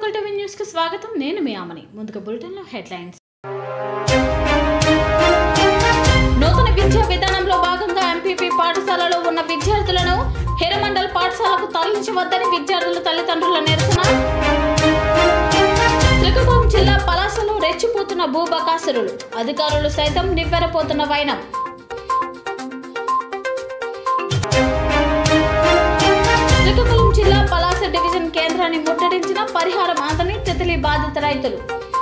Local TV news కి స్వాగతం నేను మీ ఆమని ముందుగా బులెటిన్ లో హెడ్లైన్స్ నూతన విద్యా విధానంలో భాగంగా ఎంపీపీ పాఠశాలలో ఉన్న విద్యార్థులను హిరమండల్ పాఠశాలకు తరలించవద్దని విద్యార్థుల తల్లిదండ్రుల నిరసన శ్రీకాకుళం జిల్లా పలాసలో రెచ్చిపోతున్న భూబకాసురులు అధికారులు సైతం నివ్వెరపోతున్న వైనం శ్రీకాకుళం జిల్లా పలాస డివిజన్ కేంద్రాన్ని ముట్టడించిన పరిహారం అందని తితిలి బాధిత రైతులు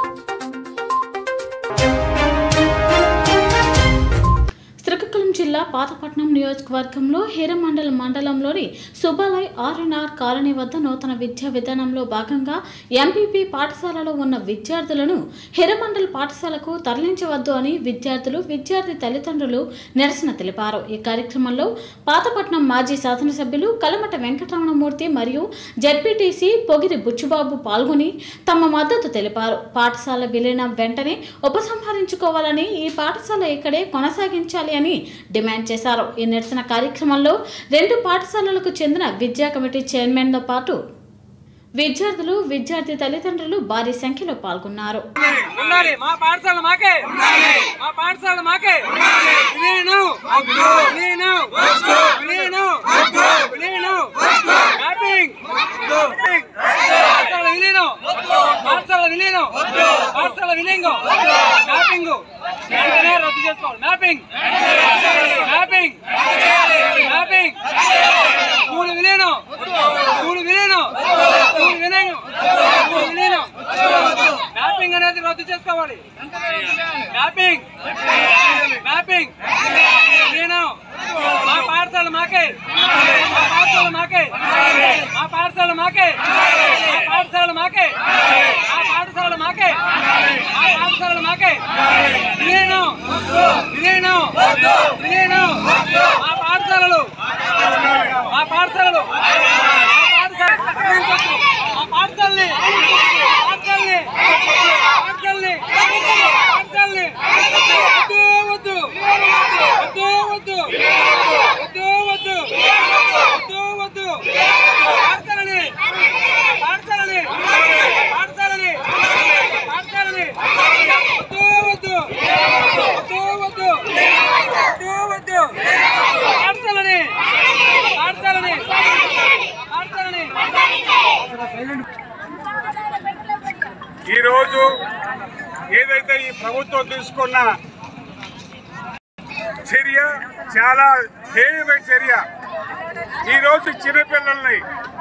శ్రీకాకుళం జిల్లా పాతపట్నం నియోజకవర్గంలో హీరమండల్ మండలంలోని సుబాలయ్ ఆర్ఎన్ఆర్ కాలనీ వద్ద నూతన విద్యా విధానంలో భాగంగా ఎంపీపీ పాఠశాలలో ఉన్న విద్యార్థులను హిరమండల్ పాఠశాలకు తరలించవద్దు అని విద్యార్థులు విద్యార్థి తల్లిదండ్రులు నిరసన తెలిపారు ఈ కార్యక్రమంలో పాతపట్నం మాజీ శాసనసభ్యులు కలమట వెంకటరమణమూర్తి మరియు జెడ్పీటీసీ పొగిరి బుచ్చుబాబు పాల్గొని తమ మద్దతు తెలిపారు పాఠశాల విలీనం వెంటనే ఉపసంహరించుకోవాలని ఈ పాఠశాల ఇక్కడే కొనసాగించాలి అని డిమాండ్ చేశారు ఈ నిరసన కార్యక్రమంలో రెండు పాఠశాలలకు చెందిన విద్యా కమిటీ చైర్మన్తో పాటు విద్యార్థులు విద్యార్థి తల్లిదండ్రులు భారీ సంఖ్యలో పాల్గొన్నారు ఉండాలి మా పాఠశాల మాకే మా పాఠశాల మాకే విలీనం విలీనం విలీనం విలీనం మ్యాపింగ్ పాఠశాల విలీనం పాఠశాల విలీనం పాఠశాల విలీనం మ్యాపింగ్ వెంటనే రద్దు చేసుకోవాలి మ్యాపింగ్ మ్యాపింగ్ మ్యాపింగ్ స్కూల్ విలీనం స్కూల్ విలీనం స్కూల్ విలీనం స్కూల్ విలీనం మ్యాపింగ్ అనేది రద్దు చేసుకోవాలి మ్యాపింగ్ మ్యాపింగ్ నేను మా పాఠశాల మాకే మా పాఠశాల మాకే మా పాఠశాల మాకే మా పాఠశాల మాకే మా పాఠశాల మాకే మా పాఠశాల మాకే విలీనం విలీనం విలీనం మా పాఠశాలలు మా పాఠశాలలు మా పాఠశాల మా పాఠశాలని పాఠశాలని పాఠశాలని పాఠశాలని వద్దు వద్దు వద్దు వద్దు వద్దు వద్దు వద్దు వద్దు పాఠశాలని పాఠశాలని పాఠశాలని పాఠశాలని వద్దు వద్దు వద్దు వద్దు వద్దు వద్దు పాఠశాలని పాఠశాలని పాఠశాలని ఈరోజు ఏదైతే ఈ ప్రభుత్వం తీసుకున్న చర్య చాలా హేయమైన చర్య ఈరోజు చిన్నపిల్లల్ని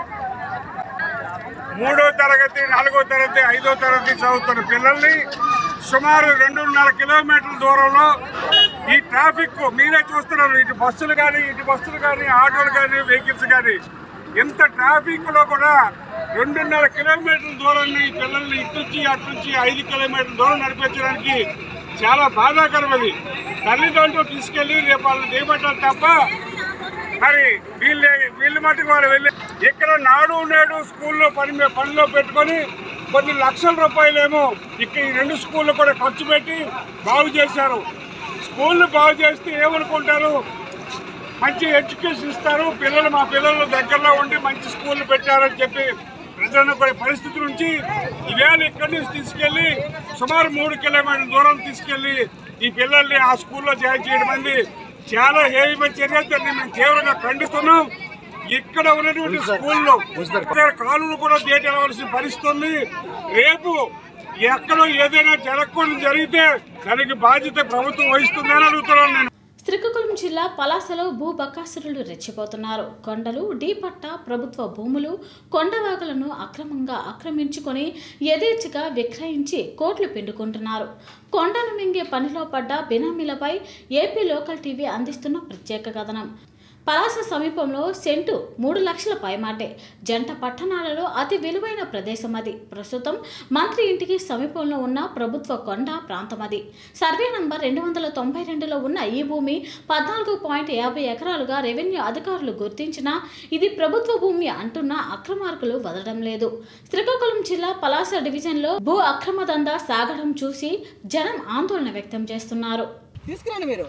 మూడో తరగతి నాలుగో తరగతి ఐదో తరగతి చదువుతున్న పిల్లల్ని సుమారు రెండున్నర కిలోమీటర్ల దూరంలో ఈ ట్రాఫిక్ మీరే చూస్తున్నారు ఇటు బస్సులు కానీ ఇటు బస్సులు కానీ ఆటోలు కానీ వెహికల్స్ కానీ ఇంత ట్రాఫిక్ లో కూడా రెండున్నర కిలోమీటర్ల దూరాన్ని ఈ పిల్లల్ని ఇటు నుంచి అటు నుంచి ఐదు కిలోమీటర్ల దూరం నడిపించడానికి చాలా బాధాకరం అది తల్లిదండ్రులు తీసుకెళ్లి రేపు వాళ్ళని చేపట్టాలి తప్ప మరి వీళ్ళే వీళ్ళు మట్టుకు వారు వెళ్ళి ఇక్కడ నాడు నేడు స్కూల్లో పని మీద పనిలో పెట్టుకొని కొన్ని లక్షల రూపాయలేమో ఇక్కడ ఈ రెండు స్కూళ్ళు కూడా ఖర్చు పెట్టి బాగు చేశారు స్కూళ్ళు బాగు చేస్తే ఏమనుకుంటారు మంచి ఎడ్యుకేషన్ ఇస్తారు పిల్లలు మా పిల్లలు దగ్గరలో ఉండి మంచి స్కూళ్ళు పెట్టారని చెప్పి ప్రజలను కొన్ని పరిస్థితి నుంచి ఇవేళ ఇక్కడి నుంచి తీసుకెళ్లి సుమారు మూడు కిలోమీటర్ల దూరం తీసుకెళ్లి ఈ పిల్లల్ని ఆ స్కూల్లో జాయిన్ చేయడం అనేది చాలా హేయమైన చర్య దాన్ని మేము తీవ్రంగా ఖండిస్తున్నాం ఇక్కడ ఉన్నటువంటి స్కూల్లో కాలువలు కూడా దేటవలసిన పరిస్థితి ఉంది రేపు ఎక్కడో ఏదైనా జరగకుండా జరిగితే దానికి బాధ్యత ప్రభుత్వం వహిస్తుందని అడుగుతున్నాను నేను శ్రీకాకుళం జిల్లా పలాసలో భూ బకాసురులు రెచ్చిపోతున్నారు కొండలు డీ పట్ట ప్రభుత్వ భూములు కొండవాగులను అక్రమంగా ఆక్రమించుకొని యథేచ్ఛగా విక్రయించి కోట్లు పిండుకుంటున్నారు కొండను మింగే పనిలో పడ్డ బినామీలపై ఏపీ లోకల్ టీవీ అందిస్తున్న ప్రత్యేక కథనం పలాస సమీపంలో సెంటు మూడు లక్షల పైమాటే జంట పట్టణాలలో అతి విలువైన ప్రదేశం అది ప్రస్తుతం మంత్రి ఇంటికి సమీపంలో ఉన్న ప్రభుత్వ కొండ ప్రాంతం అది సర్వే నంబర్ రెండు వందల తొంభై రెండులో ఉన్న ఈ భూమి పద్నాలుగు పాయింట్ యాభై ఎకరాలుగా రెవెన్యూ అధికారులు గుర్తించినా ఇది ప్రభుత్వ భూమి అంటున్న అక్రమార్కులు వదలడం లేదు శ్రీకాకుళం జిల్లా పలాస డివిజన్లో భూ అక్రమ దందా సాగడం చూసి జనం ఆందోళన వ్యక్తం చేస్తున్నారు తీసుకురండి మీరు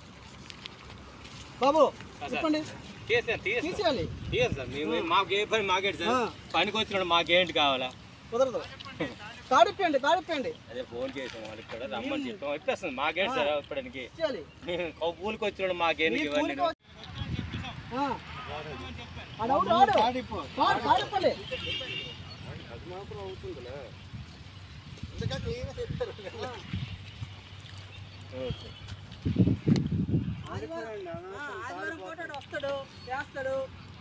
బాబు చెప్పండి తీసేయాలి, తీసేయాలి. తీసేయాలి తీయదు సార్ మేము మాకు ఏ పని మాకేంటి సార్ ఆ. పనికి వచ్చినాడు మాకేంటి కావాలా కుదరదు కాడిపోయండి కాడిపోయండి అదే ఫోన్ చేసాం వాళ్ళకి కూడా రమ్మని చెప్పాం ఇప్పేస్తుంది మాకేంటి సార్ ఇప్పటికి చేయాలి కూలికి వచ్చినాడు మాకేంటి ఇవన్నీ ఆ. ఆడవుడు ఆడు కాడు కాడిపోండి ఆదివారం పోతాడు వస్తాడు చేస్తాడు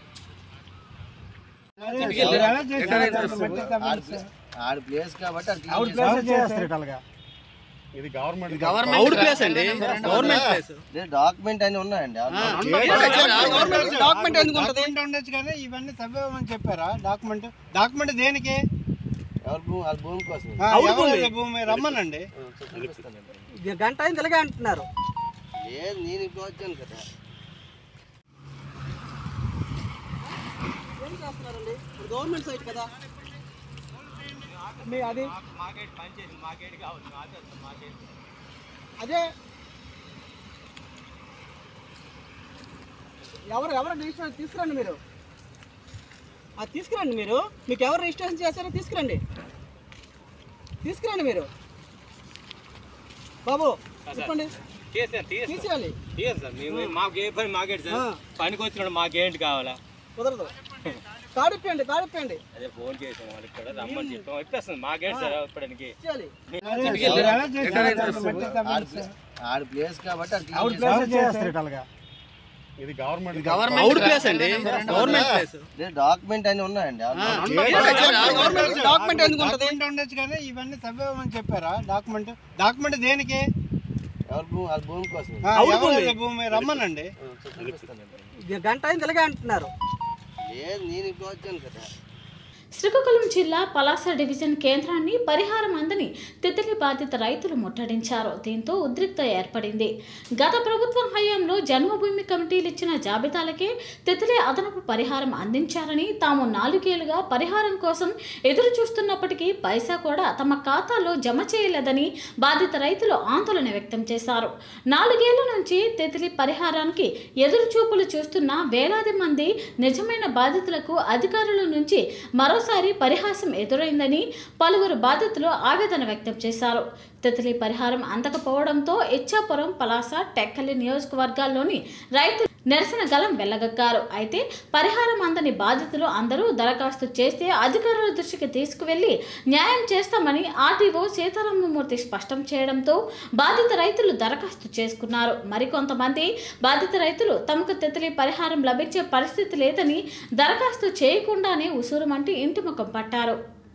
ఆడి ప్లేస్ కాబట్టి అది అవుట్ ప్లేస్ చేస్తారు అలాగా ఇది గవర్నమెంట్ అవుట్ ప్లేస్ అండి గవర్నమెంట్ ప్లేస్ డాక్యుమెంట్ అని ఉన్నాయండి డాక్యుమెంట్ ఎందుకు ఉంటుంది డాక్యుమెంట్ ఉండొచ్చు కానీ ఇవన్నీ తవ్వేమని చెప్పారా డాక్యుమెంట్ డాక్యుమెంట్ దేనికి ఎవరి భూమి వాళ్ళ భూమి కోసం ఆ, ఎవరి భూమి రమ్మనండి ఇది గంట అయింది ఇలాగే అంటున్నారు లేదు నేను ఇప్పుడు వచ్చాను కదా ఏం చేస్తున్నారండి ఇది గవర్నమెంట్ సైట్ కదా మీ అది అదే ఎవరు ఎవరు రిజిస్ట్రేషన్ తీసుకురండి మీరు అది తీసుకురండి మీరు మీకు ఎవరు రిజిస్ట్రేషన్ చేశారో తీసుకురండి తీసుకురండి మీరు బాబు చెప్పండి తీసేయండి తీసేయండి తీసేయాలి తీయండి సార్ మేము మాకు ఏ పని మాకేంటి సార్ ఆ. పనికి వచ్చినాడు మాకేంటి కావాలా కుదరదు కాడిపోయండి కాడిపోయండి అదే ఫోన్ చేసాం వాళ్ళకి కూడా రమ్మని చెప్పాం ఇప్పేస్తుంది మాకేంటి సార్ ఇప్పటికి చేయాలి ఎలా చేస్తారు? మట్టి తవ్వేసి. ఆడి ప్లేస్ కాబట్టి అది అవుట్ ప్లేస్ చేస్తారు అలాగా ఇది గవర్నమెంట్ అవుట్ ప్లేస్ అండి గవర్నమెంట్ ప్లేస్ డాక్యుమెంట్ అని ఉన్నాయండి డాక్యుమెంట్ ఎందుకు ఉంటుంది డాక్యుమెంట్ ఉండొచ్చు కానీ ఇవన్నీ తవ్వేమని చెప్పారా డాక్యుమెంట్ డాక్యుమెంట్ దేనికి ఎవరి భూమి వాళ్ళ భూమి కోసం ఆ, ఎవరి భూమి రమ్మనండి ఇది గంట అయింది ఇలాగే అంటున్నారు లేదు నేను ఇప్పుడు వచ్చాను కదా శ్రీకాకుళం జిల్లా పలాస డివిజన్ కేంద్రాన్ని పరిహారం అందని తితలి బాధిత రైతులు ముట్టడించారు దీంతో ఉద్రిక్త ఏర్పడింది గత ప్రభుత్వం హయాంలో జన్మభూమి కమిటీలు ఇచ్చిన జాబితాలకే తితలి అదనపు పరిహారం అందించారని తాము నాలుగేళ్లుగా పరిహారం కోసం ఎదురు చూస్తున్నప్పటికీ పైసా కూడా తమ ఖాతాలో జమ చేయలేదని బాధిత రైతులు ఆందోళన వ్యక్తం చేశారు నాలుగేళ్ల నుంచి తితలి పరిహారానికి ఎదురు చూపులు చూస్తున్న వేలాది మంది నిజమైన బాధితులకు అధికారుల నుంచి మరోసారి పరిహాసం ఎదురైందని పలువురు బాధితులు ఆవేదన వ్యక్తం చేశారు తితలి పరిహారం అందకపోవడంతో ఇచ్చాపురం పలాస టెక్కలి నియోజకవర్గాల్లోని రైతులు నిరసన గలం వెళ్ళగక్కారు అయితే పరిహారం అందని బాధితులు అందరూ దరఖాస్తు చేస్తే అధికారుల దృష్టికి తీసుకువెళ్లి న్యాయం చేస్తామని ఆర్టీఓ సీతారామమూర్తి స్పష్టం చేయడంతో బాధిత రైతులు దరఖాస్తు చేసుకున్నారు మరికొంతమంది బాధిత రైతులు తమకు తితలి పరిహారం లభించే పరిస్థితి లేదని దరఖాస్తు చేయకుండానే ఉసూరుమంటూ ఇంటి ముఖం పట్టారు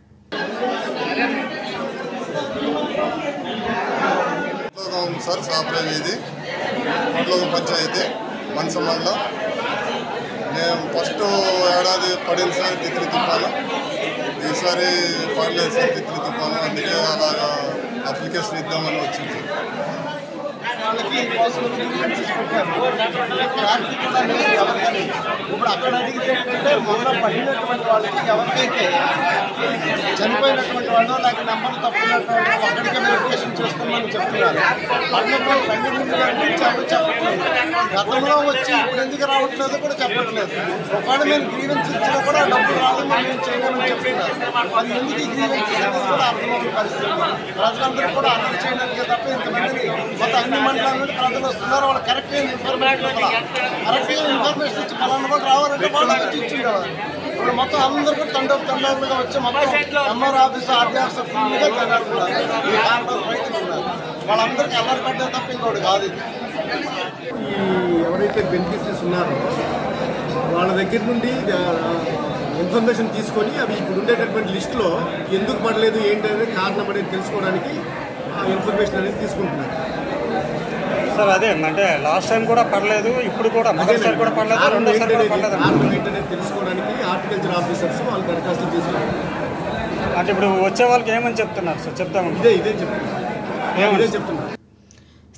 కొట్లగాం సార్ సాప్రే వీధి కొట్లగాం పంచాయతీ మనసమల్ల నేను ఫస్ట్ ఏడాది పడింది సార్ తిత్రి తుఫాను ఈసారి పడలేదు సార్ తిత్రి తుఫాను అందుకే అలాగా అప్లికేషన్ ఇద్దామని వచ్చింది సార్ వాళ్ళకి కోసం గ్రీవెన్సెస్ పెట్టారు ప్రాక్టికల్ అనేది ఎవరికని ఇప్పుడు అక్కడ అడిగితే ఏంటంటే మొన్న పడినటువంటి వాళ్ళకి ఎవరికైతే చనిపోయినటువంటి వాళ్ళు లేక నెంబర్ తప్పినటువంటి వాళ్ళు అక్కడికి వెరిఫికేషన్ చేస్తామని చెప్తున్నారు అన్నప్పుడు రెండు ముందు ఇచ్చారు చెప్పట్లేదు గతంలో వచ్చి ఇప్పుడు ఎందుకు రావట్లేదు కూడా చెప్పట్లేదు ఒకవేళ మేము గ్రీవెన్స్ ఇచ్చినా కూడా డబ్బులు రాదు మేము ఏం చేయలేమని చెప్తున్నారు మరి ఎందుకు ఈ గ్రీవెన్సెస్ అనేది కూడా అర్థమవుతున్న పరిస్థితి ప్రజలందరూ కూడా అర్థం చేయడానికి తప్ప ఇంతమందిని మొత్తం అన్ని మండలాల నుండి ప్రజలు వస్తున్నారు వాళ్ళు కరెక్ట్ అయిన ఇన్ఫర్మేషన్ ఇవ్వాలి కరెక్ట్ అయిన ఇన్ఫర్మేషన్ ఇచ్చి పలానా కూడా రావాలంటే వాళ్ళకి వచ్చి ఇచ్చిండేవారు ఇప్పుడు మొత్తం అందరూ కూడా తండోపు తండోపులుగా వచ్చి మొత్తం ఎంఆర్ ఆఫీస్ ఆర్డీ ఆఫీసర్ ఫుల్గా తినాడుతున్నారు ఈ కారణాలు రైతులు ఉన్నారు వాళ్ళందరికీ అల్లరి పడ్డా తప్ప ఇంకోటి కాదు ఇది ఈ ఎవరైతే బెనిఫిషరీస్ ఉన్నారో వాళ్ళ దగ్గర నుండి ఇన్ఫర్మేషన్ తీసుకొని అవి ఇప్పుడు ఉండేటటువంటి లిస్టులో ఎందుకు పడలేదు ఏంటి అనేది కారణం అనేది తెలుసుకోవడానికి ఆ ఇన్ఫర్మేషన్ అనేది తీసుకుంటున్నారు సార్ అదే అంటే లాస్ట్ టైం కూడా పడలేదు ఇప్పుడు కూడా మొదటిసారి కూడా పడలేదు కారణం రెండోసారి కూడా ఏంటనేది పడలేదు కారణం ఏంటనేది తెలుసుకోవడానికి హార్టికల్చర్ ఆఫీసర్స్ వాళ్ళు దరఖాస్తులు తీసుకుంటారు అంటే ఇప్పుడు వచ్చే వాళ్ళకి ఏమని చెప్తున్నారు సార్ చెప్తామండి ఇదే ఇదే చెప్తున్నారు ఇదే చెప్తున్నారు శ్రీకాకుళం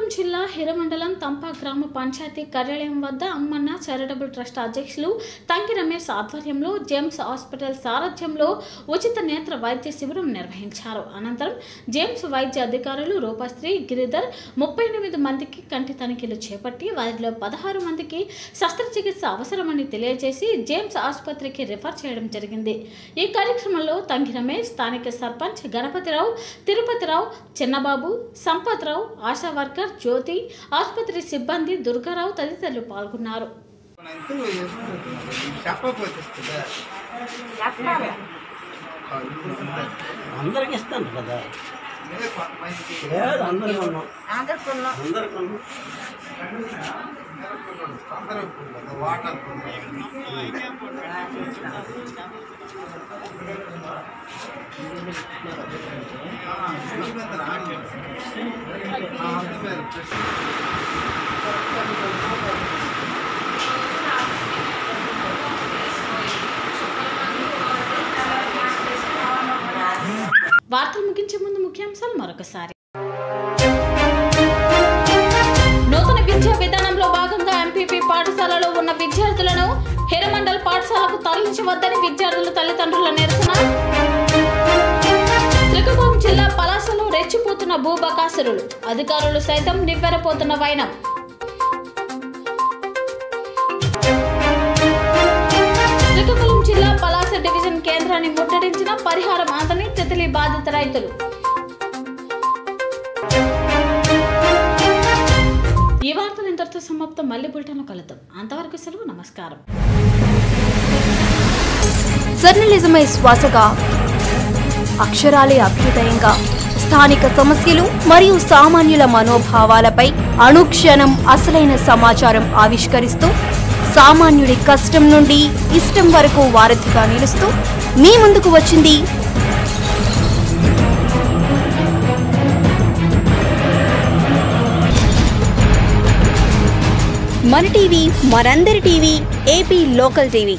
జిల్లా హిరమండలం తంపా గ్రామ పంచాయతీ కార్యాలయం వద్ద అమ్మన్న చారిటబుల్ ట్రస్ట్ అధ్యక్షులు తంకి రమేష్ ఆధ్వర్యంలో జేమ్స్ హాస్పిటల్ సారథ్యంలో ఉచిత నేత్ర వైద్య శిబిరం నిర్వహించారు అనంతరం జేమ్స్ వైద్య అధికారులు రూపశ్రీ గిరిధర్ ముప్పై ఎనిమిది మందికి కంటి తనిఖీలు చేపట్టి వారిలో పదహారు మందికి శస్త్రచికిత్స అవసరమని తెలియజేసి జేమ్స్ ఆసుపత్రికి రిఫర్ చేయడం జరిగింది ఈ కార్యక్రమంలో తంగి రమేష్ స్థానిక సర్పంచ్ గణపతిరావు తిరుపతిరావు చిన్నబాబు సంపత్రావు ఆశా వర్కర్ జ్యోతి ఆసుపత్రి సిబ్బంది దుర్గారావు తదితరులు పాల్గొన్నారు అందరికి ఇస్తాను కదా లేదు అందరికి ఉన్నాం అందరికి ఉన్నాం వార్తలు ముగించే ముందు ముఖ్యాంశాలు మరొకసారి నూతన విద్యా విధానంలో భాగంగా ఎంపీపీ పాఠశాలలో ఉన్న విద్యార్థులను హిరమండల్ పాఠశాలకు తరలించవద్దని విద్యార్థుల తల్లిదండ్రుల నిరసన శ్రీకాకుళం జిల్లా పలాసలో రెచ్చిపోతున్న భూబకాసురులు అధికారులు సైతం నివ్వెరపోతున్న వైనం శ్రీకాకుళం జిల్లా పలాస డివిజన్ కేంద్రాన్ని ముట్టడించిన పరిహారం అందని తితలి బాధిత రైతులు ఈ వార్తలు ఇంతటితో సమాప్తం మళ్ళీ బులెటిన్లో కలుద్దాం అంతవరకు సెలవు నమస్కారం జర్నలిజమే శ్వాసగా అక్షరాలే అభ్యుదయంగా స్థానిక సమస్యలు మరియు సామాన్యుల మనోభావాలపై అనుక్షణం అసలైన సమాచారం ఆవిష్కరిస్తూ సామాన్యుడి కష్టం నుండి ఇష్టం వరకు వారధిగా నిలుస్తూ మీ ముందుకు వచ్చింది మన టీవీ మనందరి టీవీ ఏపీ లోకల్ టీవీ